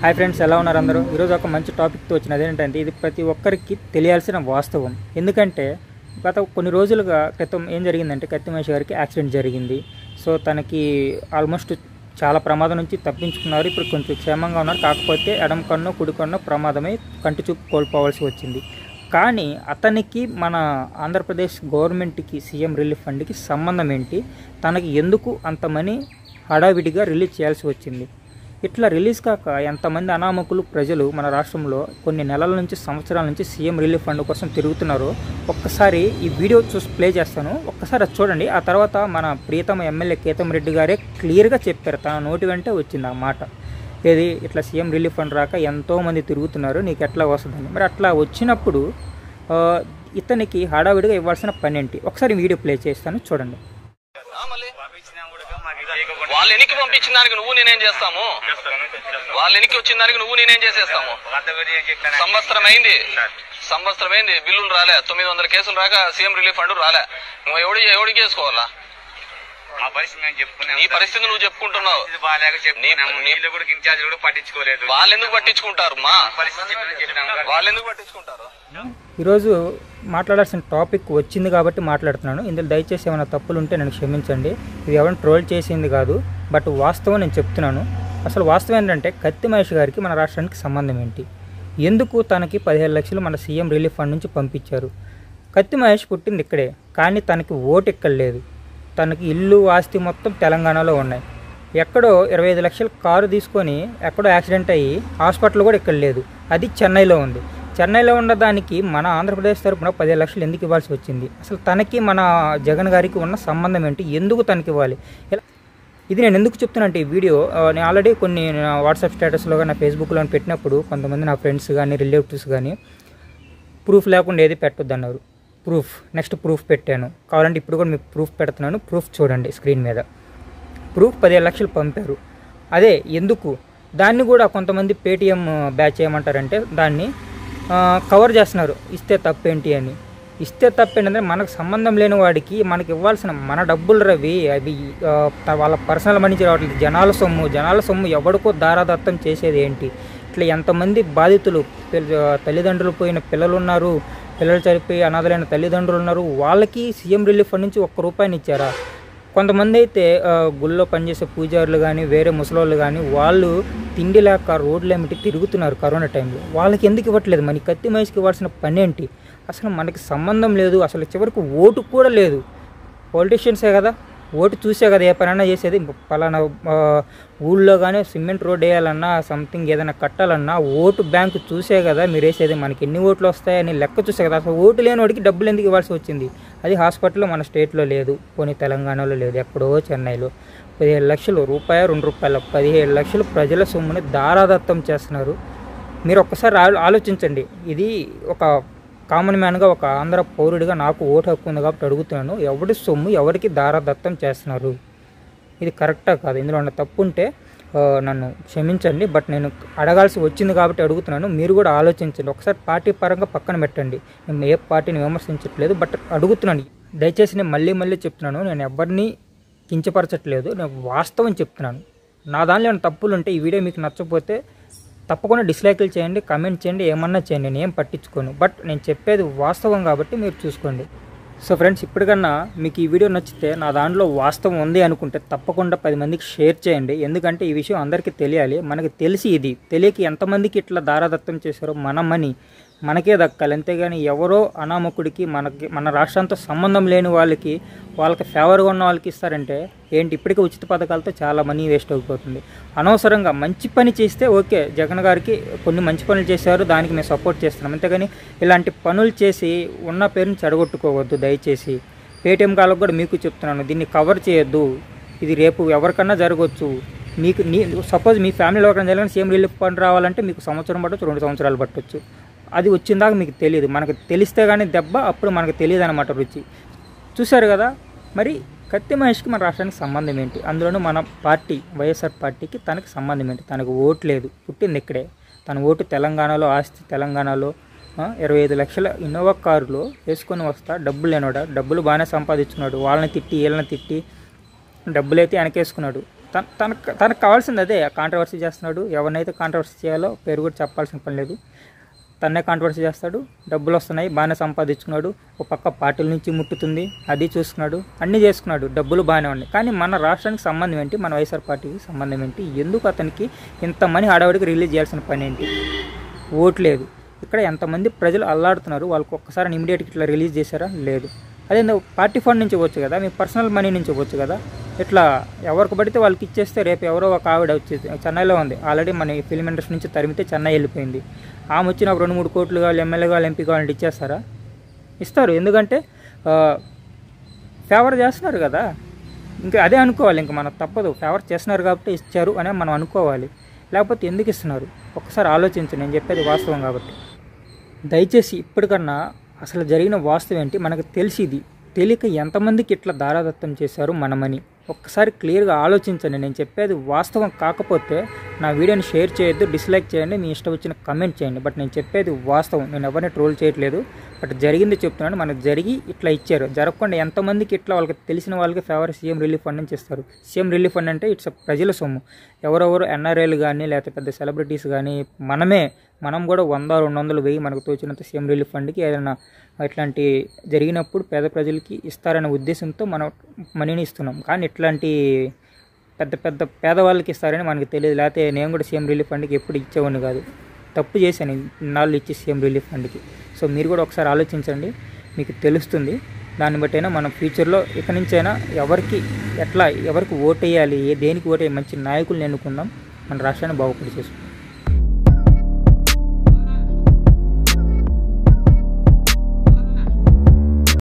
Hi friends ఎలా ఉన్నారు అందరూ ఈరోజు ఒక మంచి టాపిక్తో వచ్చినది ఏంటంటే ఇది ప్రతి ఒక్కరికి తెలియాల్సిన వాస్తవం ఎందుకంటే గత కొన్ని రోజులుగా క్రితం ఏం జరిగిందంటే కత్తిమేష్ గారికి యాక్సిడెంట్ జరిగింది సో తనకి ఆల్మోస్ట్ చాలా ప్రమాదం నుంచి తప్పించుకున్నారు ఇప్పుడు కొంచెం క్షేమంగా ఉన్నారు కాకపోతే ఎడం కన్ను కుడి కన్ను ప్రమాదమై కంటి చూపు కోల్పోవాల్సి వచ్చింది కానీ అతనికి మన ఆంధ్రప్రదేశ్ గవర్నమెంట్కి సీఎం రిలీఫ్ ఫండ్కి సంబంధం ఏంటి తనకి ఎందుకు అంత మనీ హడావిడిగా రిలీజ్ చేయాల్సి వచ్చింది ఇట్లా రిలీజ్ కాక ఎంతమంది అనామకులు ప్రజలు మన రాష్ట్రంలో కొన్ని నెలల నుంచి సంవత్సరాల నుంచి సీఎం రిలీఫ్ ఫండ్ కోసం తిరుగుతున్నారో ఒక్కసారి ఈ వీడియో చూసి ప్లే చేస్తాను ఒక్కసారి అది చూడండి ఆ తర్వాత మన ప్రియతమ ఎమ్మెల్యే కేతం రెడ్డి గారే క్లియర్గా చెప్పారు తన నోటి వెంటే వచ్చింది ఆ మాట ఏది ఇట్లా సీఎం రిలీఫ్ ఫండ్ రాక ఎంతోమంది తిరుగుతున్నారు నీకు ఎట్లా వస్తుందని మరి అట్లా వచ్చినప్పుడు ఆ, ఇతనికి హడావిడిగా ఇవ్వాల్సిన పని ఏంటి ఒకసారి వీడియో ప్లే చేస్తాను చూడండి ఆ మళ్ళీ వాళ్ళు ఎనికి పంపించిన దానికి నువ్వు నేనేం చేస్తాము వాళ్ళు ఎనికి వచ్చిన దానికి నువ్వు నేనేం చేసేస్తాము సంవత్సరం అయింది సంవత్సరం అయింది బిల్లులు రాలే తొమ్మిది వందల కేసులు రాక సీఎం రిలీఫ్ ఫండ్ రాలే నువ్వు ఎవడి ఎవడికి చేసుకోవాలా మా పరిస్థితి మేము చెప్పుకున్నాం నీ పరిస్థితి నువ్వు చెప్పుకుంటున్నావు ఇది బాగాలేక చెప్పుకున్నాము నీ- వీళ్ళు కూడా ఇన్ఛార్జ్ కూడా పట్టించుకోలేదు వాళ్ళు ఎందుకు పట్టించుకుంటారు మా పరిస్థితి చెప్పినా చెప్పినాము కదా. వాళ్ళు ఎందుకు పట్టించుకుంటారు ఈరోజు మాట్లాడాల్సిన టాపిక్ వచ్చింది కాబట్టి మాట్లాడుతున్నాను ఇందులో దయచేసి ఏమైనా తప్పులు ఉంటే నేను క్షమించండి ఇది ఎవరైనా ట్రోల్ చేసింది కాదు బట్ వాస్తవం నేను చెప్తున్నాను అసలు వాస్తవం ఏంటంటే కత్తి మహేష్ గారికి మన రాష్ట్రానికి సంబంధం ఏంటి ఎందుకు తనకి పదిహేను లక్షలు మన సీఎం రిలీఫ్ ఫండ్ నుంచి పంపించారు కత్తి మహేష్ పుట్టింది ఇక్కడే కానీ తనకి ఓటు ఇక్కడ లేదు తనకి ఇల్లు ఆస్తి మొత్తం తెలంగాణలో ఉన్నాయి ఎక్కడో ఇరవై ఐదు లక్షల కారు తీసుకొని ఎక్కడో యాక్సిడెంట్ అయ్యి హాస్పిటల్ కూడా ఇక్కడ లేదు అది చెన్నైలో ఉంది చెన్నైలో ఉన్న దానికి మన ఆంధ్రప్రదేశ్ తరపున పదిహేను లక్షలు ఎందుకు ఇవ్వాల్సి వచ్చింది అసలు తనకి మన జగన్ గారికి ఉన్న సంబంధం ఏంటి ఎందుకు తనకి ఇవ్వాలి ఇలా ఇది నేను ఎందుకు చెప్తున్నానంటే ఈ వీడియో ఆ, నేను ఆల్రెడీ కొన్ని నా వాట్సాప్ స్టేటస్లో కానీ నా ఫేస్బుక్లో పెట్టినప్పుడు కొంతమంది నా ఫ్రెండ్స్ కానీ రిలేటివ్స్ కానీ ప్రూఫ్ లేకుండా ఏది పెట్టొద్దు అన్నారు ప్రూఫ్ నెక్స్ట్ ప్రూఫ్ పెట్టాను కావాలంటే ఇప్పుడు కూడా మీకు ప్రూఫ్ పెడుతున్నాను ప్రూఫ్ చూడండి స్క్రీన్ మీద ప్రూఫ్ పదిహేను లక్షలు పంపారు అదే ఎందుకు దాన్ని కూడా కొంతమంది పేటిఎం బ్యాచ్ ఏమంటారంటే దాన్ని ఆ, కవర్ చేస్తున్నారు ఇస్తే తప్పేంటి అని ఇస్తే తప్పేంటంటే మనకు సంబంధం లేని వాడికి మనకి ఇవ్వాల్సిన మన డబ్బులు రవి అవి ఆ, త- వాళ్ళ పర్సనల్ మనీ నుంచి రావట్లేదు జనాల సొమ్ము జనాల సొమ్ము ఎవడికో దారాదత్తం చేసేది ఏంటి ఇట్లా ఎంతమంది బాధితులు పిల్ల- తల్లిదండ్రులు పోయిన పిల్లలు ఉన్నారు పిల్లలు చనిపోయి అనాథలైన తల్లిదండ్రులు ఉన్నారు వాళ్ళకి సీఎం రిలీఫ్ ఫండ్ నుంచి ఒక్క రూపాయిని ఇచ్చారా కొంతమంది అయితే ఆ, గుళ్ళో పనిచేసే పూజారులు కానీ వేరే ముసలోళ్ళు కానీ వాళ్ళు తిండి లేక రోడ్లు ఏమిటి తిరుగుతున్నారు కరోనా టైంలో వాళ్ళకి ఎందుకు ఇవ్వట్లేదు మన కత్తి మనిషికి ఇవ్వాల్సిన పని ఏంటి అసలు మనకి సంబంధం లేదు అసలు చివరికి ఓటు కూడా లేదు పొలిటీషియన్సే కదా ఓటు చూసే కదా ఏ పనైనా చేసేది పలానా ఆ, ఊళ్ళో కానీ సిమెంట్ రోడ్ వేయాలన్నా సంథింగ్ ఏదైనా కట్టాలన్నా ఓటు బ్యాంకు చూసే కదా మీరు వేసేది మనకి ఎన్ని ఓట్లు వస్తాయని లెక్క చూసే కదా అసలు ఓటు లేని వాడికి డబ్బులు ఎందుకు ఇవ్వాల్సి వచ్చింది అది హాస్పిటల్లో మన స్టేట్లో లేదు పోనీ తెలంగాణలో లేదు ఎక్కడో చెన్నైలో పదిహేడు లక్షలు రూపాయ రెండు రూపాయల పదిహేడు లక్షలు ప్రజల సొమ్ముని దారాదత్తం చేస్తున్నారు మీరు ఒక్కసారి ఆలో- ఆలోచించండి ఇది ఒక కామన్ మ్యాన్గా ఒక ఆంధ్ర పౌరుడిగా నాకు ఓటు హక్కు ఉంది కాబట్టి అడుగుతున్నాను ఎవరి సొమ్ము ఎవరికి దారాదత్తం చేస్తున్నారు ఇది కరెక్టా కాదు ఇందులో ఉన్న తప్పు ఉంటే ఆ, నన్ను క్షమించండి బట్ నేను అడగాల్సి వచ్చింది కాబట్టి అడుగుతున్నాను మీరు కూడా ఆలోచించండి ఒకసారి పార్టీ పరంగా పక్కన పెట్టండి నేను ఏ పార్టీని విమర్శించట్లేదు బట్ అడుగుతున్నాను దయచేసి నేను మళ్ళీ మళ్ళీ చెప్తున్నాను నేను ఎవరిని కించపరచట్లేదు నేను వాస్తవం చెప్తున్నాను నా దానిలో ఏమైనా తప్పులు ఉంటే ఈ వీడియో మీకు నచ్చకపోతే తప్పకుండా డిస్లైక్లు చేయండి కమెంట్ చేయండి ఏమన్నా చేయండి నేను ఏం పట్టించుకోను బట్ నేను చెప్పేది వాస్తవం కాబట్టి మీరు చూసుకోండి సో ఫ్రెండ్స్ ఇప్పటికన్నా మీకు ఈ వీడియో నచ్చితే నా దాంట్లో వాస్తవం ఉంది అనుకుంటే తప్పకుండా పది మందికి షేర్ చేయండి ఎందుకంటే ఈ విషయం అందరికీ తెలియాలి మనకి తెలిసి ఇది తెలియక ఎంతమందికి ఇట్లా దారాదత్తం చేశారో మన మనీ మనకే దక్కాలి అంతేగాని ఎవరో అనామకుడికి మనకి మన రాష్ట్రంతో సంబంధం లేని వాళ్ళకి వాళ్ళకి ఫేవర్గా ఉన్న వాళ్ళకి ఇస్తారంటే ఏంటి ఇప్పటికే ఉచిత పథకాలతో చాలా మనీ వేస్ట్ అయిపోతుంది అనవసరంగా మంచి పని చేస్తే ఓకే జగన్ గారికి కొన్ని మంచి పనులు చేశారు దానికి మేము సపోర్ట్ చేస్తున్నాం అంతేగాని ఇలాంటి పనులు చేసి ఉన్న పేరుని చెడగొట్టుకోవద్దు దయచేసి పేటీఎం కాలకు కూడా మీకు చెప్తున్నాను దీన్ని కవర్ చేయొద్దు ఇది రేపు ఎవరికన్నా జరగవచ్చు మీకు నీ సపోజ్ మీ ఫ్యామిలీలో ఎవరికైనా జరిగిన సీఎం రిలీఫ్ ఫండ్ రావాలంటే మీకు సంవత్సరం పట్టవచ్చు రెండు సంవత్సరాలు పట్టవచ్చు అది వచ్చిందాక మీకు తెలియదు మనకు తెలిస్తే కానీ దెబ్బ అప్పుడు మనకు తెలియదు అనమాట రుచి చూశారు కదా మరి కత్తి మహేష్కి మన రాష్ట్రానికి సంబంధం ఏంటి అందులోనూ మన పార్టీ వైఎస్ఆర్ పార్టీకి తనకి సంబంధం ఏంటి తనకు ఓటు లేదు పుట్టింది ఇక్కడే తన ఓటు తెలంగాణలో ఆస్తి తెలంగాణలో ఆ, ఇరవై ఐదు లక్షల ఇన్నోవా కారులో వేసుకొని వస్తా డబ్బులు లేనోడా డబ్బులు బాగానే సంపాదించుకున్నాడు వాళ్ళని తిట్టి వీళ్ళని తిట్టి డబ్బులైతే వెనకేసుకున్నాడు తన తనకు తనకు కావాల్సింది అదే కాంట్రవర్సీ చేస్తున్నాడు ఎవరినైతే కాంట్రవర్సీ చేయాలో పేరు కూడా చెప్పాల్సిన పని లేదు తన్నే కాంట్రవర్సీ చేస్తాడు డబ్బులు వస్తున్నాయి బాగానే సంపాదించుకున్నాడు ఒక పక్క పార్టీల నుంచి ముట్టుతుంది అది చూసుకున్నాడు అన్నీ చేసుకున్నాడు డబ్బులు బాగానే ఉన్నాయి కానీ మన రాష్ట్రానికి సంబంధం ఏంటి మన వైఎస్ఆర్ పార్టీకి సంబంధం ఏంటి ఎందుకు అతనికి ఇంత మనీ హడావుడికి రిలీజ్ చేయాల్సిన పని ఏంటి ఓటు లేదు ఇక్కడ ఎంతమంది ప్రజలు అల్లాడుతున్నారు వాళ్ళకి ఒక్కసారి ఇమీడియట్గా ఇట్లా రిలీజ్ చేశారా లేదు అదే పార్టీ ఫండ్ నుంచి ఇవ్వచ్చు కదా మీ పర్సనల్ మనీ నుంచి ఇవ్వచ్చు కదా ఇట్లా ఎవరికి పడితే వాళ్ళకి ఇచ్చేస్తే రేపు ఎవరో ఒక ఆవిడ వచ్చేది చెన్నైలో ఉంది ఆల్రెడీ మన ఫిల్మ్ ఇండస్ట్రీ నుంచి తరిమితే చెన్నై వెళ్ళిపోయింది ఆమె వచ్చిన రెండు మూడు కోట్లు కావాలి ఎమ్మెల్యే కావాలి ఎంపీ కావాలంటే ఇచ్చేస్తారా ఇస్తారు ఎందుకంటే ఫేవర్ చేస్తున్నారు కదా ఇంకా అదే అనుకోవాలి ఇంకా మనకు తప్పదు ఫేవర్ చేస్తున్నారు కాబట్టి ఇచ్చారు అనే మనం అనుకోవాలి లేకపోతే ఎందుకు ఇస్తున్నారు ఒక్కసారి ఆలోచించండి నేను చెప్పేది వాస్తవం కాబట్టి దయచేసి ఇప్పటికన్నా అసలు జరిగిన వాస్తవం ఏంటి మనకు తెలిసిది తెలియక ఎంతమందికి ఇట్లా దారాదత్తం చేశారు మనమని ఒక్కసారి క్లియర్గా ఆలోచించండి నేను చెప్పేది వాస్తవం కాకపోతే నా వీడియోని షేర్ చేయొద్దు డిస్లైక్ చేయండి మీ ఇష్టం వచ్చిన కమెంట్ చేయండి బట్ నేను చెప్పేది వాస్తవం నేను ఎవరిని ట్రోల్ చేయట్లేదు బట్ జరిగింది చెప్తున్నాను మనకు జరిగి ఇట్లా ఇచ్చారు జరగకుండా ఎంతమందికి ఇట్లా వాళ్ళకి తెలిసిన వాళ్ళకి ఫేవర్ సీఎం రిలీఫ్ ఫండ్ నుంచి ఇస్తారు సీఎం రిలీఫ్ ఫండ్ అంటే ఇట్స్ ప్రజల సొమ్ము ఎవరెవరు ఎన్ఆర్ఐలు కానీ లేకపోతే పెద్ద సెలబ్రిటీస్ కానీ మనమే మనం కూడా వంద రెండు వందలు వెయ్యి మనకు తోచినంత సీఎం రిలీఫ్ ఫండ్కి ఏదైనా ఇట్లాంటి జరిగినప్పుడు పేద ప్రజలకి ఇస్తారనే ఉద్దేశంతో మనం మనీని ఇస్తున్నాం కానీ ఇట్లాంటి పెద్ద పెద్ద పేదవాళ్ళకి ఇస్తారని మనకి తెలియదు లేకపోతే నేను కూడా సీఎం రిలీఫ్ ఫండ్కి ఎప్పుడు ఇచ్చేవాడిని కాదు తప్పు చేశాను ఇన్నాళ్ళు ఇచ్చి సీఎం రిలీఫ్ ఫండ్కి సో మీరు కూడా ఒకసారి ఆలోచించండి మీకు తెలుస్తుంది దాన్ని బట్టైనా మనం ఫ్యూచర్లో ఇక నుంచైనా ఎవరికి ఎట్లా ఎవరికి ఓటేయాలి ఏ దేనికి ఓటేయాలి మంచి నాయకుల్ని ఎన్నుకుందాం మన రాష్ట్రాన్ని బాగుపడి చేసుకుందాం